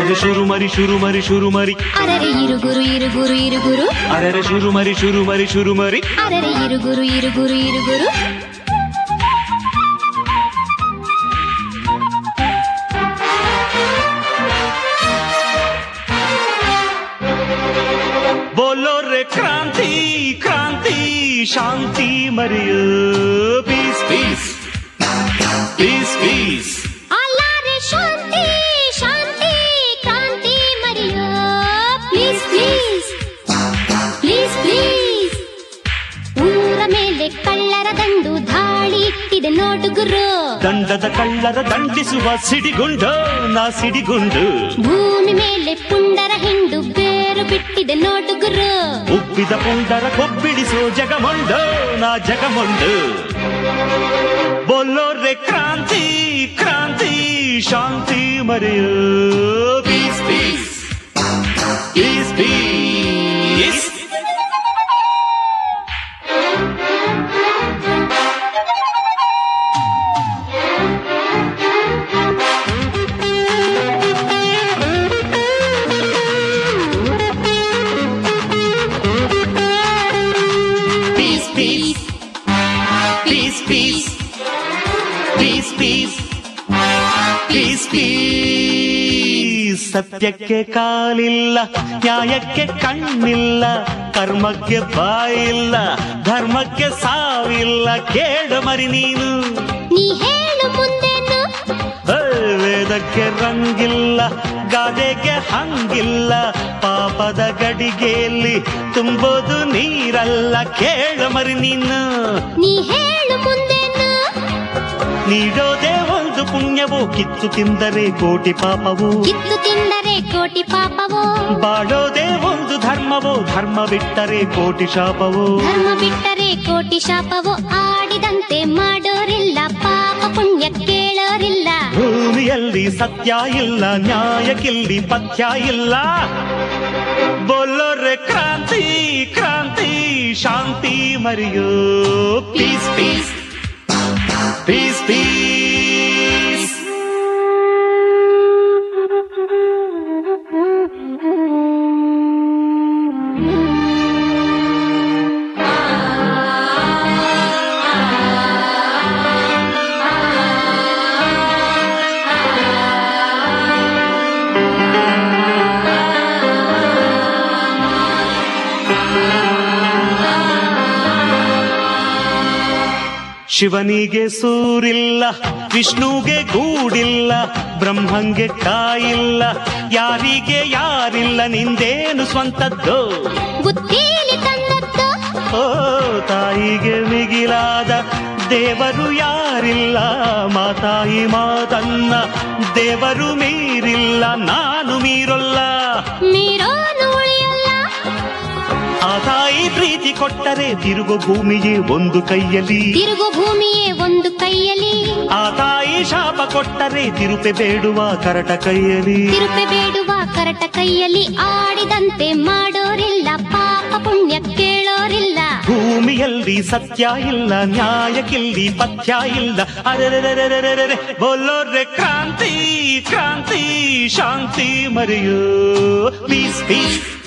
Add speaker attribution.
Speaker 1: ಅರೆರೆ ಶುರು ಮರಿ ಶುರು ಮರಿ ಶುರು ಮರಿ
Speaker 2: ಅರರೆ ಇರುಗುರು ಇರುಗುರು ಇರುಗುರು
Speaker 1: ಅರೆರೆ ಶುರು ಮರಿ ಶುರು ಮರಿ ಶುರು ಮರಿ
Speaker 2: ಅರರೆ ಇರುಗುರು ಇರುಗುರು ಇರುಗುರು
Speaker 1: ಬೋಲೋ ರೇ ಕ್ರಾಂತಿ ಕ್ರಾಂತಿ ಶಾಂತಿ ಮರಿಯೋ ಪೀಸ್ ಪೀಸ್ ಪೀಸ್ ಪೀಸ್
Speaker 2: ಅಲ್ಲಾರೆ ಶಾಂತಿ ಶಾಂತಿ ಕ್ರಾಂತಿ ಮರಿಯೋ ಪ್ಲೀಸ್ ಪ್ಲೀಸ್ ಪ್ಲೀಸ್ ಪ್ಲೀಸ್ ಊರ ಮೇಲೆ ಕಳ್ಳರ ದಂಡು ಧಾಳಿ ಇಟ್ಟಿದೆ ನೋಡು ಗುರು
Speaker 1: ದಂಡದ ಕಳ್ಳರ ದಂಡಿಸುವ ಸಿಡಿಗುಂಡು ನಾ ಸಿಡಿಗುಂಡು
Speaker 2: ಭೂಮಿ ಮೇಲೆ ಪುಂಡರ ಹಿಂಡು ಬೇರು ಬಿಟ್ಟಿದೆ ನೋಡು ಗುರು
Speaker 1: ಉಬ್ಬಿದ ಪುಂಡರ ಕೊಬ್ಬಿಡಿಸೋ ಜಗಮೊಂಡು ನಾ ಜಗಮೊಂಡು ಬೋಲೋ ರೇ ಕ್ರಾಂತಿ ಕ್ರಾಂತಿ ಶಾಂತಿ ಮರೆಯೋ peace peace peace peace peace peace peace peace peace peace peace peace ಸತ್ಯಕ್ಕೆ ಕಾಲಿಲ್ಲ ನ್ಯಾಯಕ್ಕೆ ಕಣ್ಣಿಲ್ಲ ಕರ್ಮಕ್ಕೆ ಬಾಯಿಲ್ಲ ಧರ್ಮಕ್ಕೆ ಸಾವಿಲ್ಲ ಕೇಳು ಮರಿ ನೀನು
Speaker 2: ನೀ ಹೇಳು ಮುಂದೇನು
Speaker 1: ಹೇ, ವೇದಕ್ಕೆ ರಂಗಿಲ್ಲ ಗಾದೆಗೆ ಹಂಗಿಲ್ಲ ಪಾಪದ ಗಡಿಗೆಯಲ್ಲಿ ತುಂಬೋದು ನೀರಲ್ಲ ಕೇಳು ಮರಿ ನೀನು
Speaker 2: ನೀ ಹೇಳು ಮುಂದೇನು
Speaker 1: ನೀಡೋದೇ ಒಂದು ಪುಣ್ಯವೋ ಕಿತ್ತು ತಿಂದರೆ ಕೋಟಿ ಪಾಪವು
Speaker 2: ಕಿತ್ತು ತಿಂದರೆ ಕೋಟಿ ಪಾಪವೋ
Speaker 1: ಬಾಳೋದೇ ಒಂದು ಧರ್ಮವೋ ಧರ್ಮ ಬಿಟ್ಟರೆ ಕೋಟಿ ಶಾಪವೋ
Speaker 2: ಧರ್ಮ ಬಿಟ್ಟರೆ ಕೋಟಿ ಶಾಪವೋ ಆಡಿದಂತೆ ಮಾಡೋರಿಲ್ಲ ಪಾಪ ಪುಣ್ಯ ಕೇಳೋರಿಲ್ಲ
Speaker 1: ಭೂಮಿಯಲ್ಲಿ ಸತ್ಯ ಇಲ್ಲ ನ್ಯಾಯಕ್ಕಿಲ್ಲಿ ಪಥ್ಯ ಇಲ್ಲ ಬೋಲೋರೆ ಕ್ರಾಂತಿ ಕ್ರಾಂತಿ ಶಾಂತಿ ಮರಿಯೋ ಪೀಸ್ ಪೀಸ್ ಪೀಸ್ ಪೀಸ್ ಶಿವನಿಗೆ ಸೂರಿಲ್ಲ ವಿಷ್ಣುಗೆ ಗೂಡಿಲ್ಲ ಬ್ರಹ್ಮಂಗೆ ಕಾಯಿಲ್ಲ ಯಾರಿಗೆ ಯಾರಿಲ್ಲ ನಿಂದೇನು ಸ್ವಂತದ್ದು
Speaker 2: ಬುದ್ಧಿಲಿ ತಂದದ್ದು
Speaker 1: ಓ ತಾಯಿಗೆ ಮಿಗಿಲಾದ ದೇವರು ಯಾರಿಲ್ಲ ಮಾತಾಯಿ ಮಾತನ್ನ ದೇವರು ಮೀರಿಲ್ಲ ನಾನು ಮೀರೊಲ್ಲ
Speaker 2: ಮೀರೋನು ಉಳಿಯಲ್ಲ
Speaker 1: ಆ ತಾಯಿ ಪ್ರೀತಿ ಕೊಟ್ಟರೆ ತಿರುಗು ಭೂಮಿಯೇ ಒಂದು ಕೈಯಲ್ಲಿ
Speaker 2: ತಿರುಗು ಭೂಮಿಯೇ ಒಂದು ಕೈಯಲ್ಲಿ
Speaker 1: ಆ ತಾಯಿ ಶಾಪ ಕೊಟ್ಟರೆ ತಿರುಪೆ ಬೇಡುವ ಕರಟ ಕೈಯಲ್ಲಿ
Speaker 2: ತಿರುಪೆ ಬೇಡುವ ಕರಟ ಕೈಯಲ್ಲಿ ಆಡಿದಂತೆ ಮಾಡೋರಿಲ್ಲ ಪಾಪ ಪುಣ್ಯ ಕೇಳೋರಿಲ್ಲ
Speaker 1: ಭೂಮಿಯಲ್ಲಿ ಸತ್ಯ ಇಲ್ಲ ನ್ಯಾಯಕ್ಕಿಲ್ಲಿ ಪಥ್ಯ ಇಲ್ಲ ಅರೆರೆರೆರೆರೆರೆ ಬೋಲೋರೆ ಕ್ರಾಂತಿ ಕ್ರಾಂತಿ ಶಾಂತಿ ಮರೆಯೋ ಪೀಸ್ ಪೀಸ್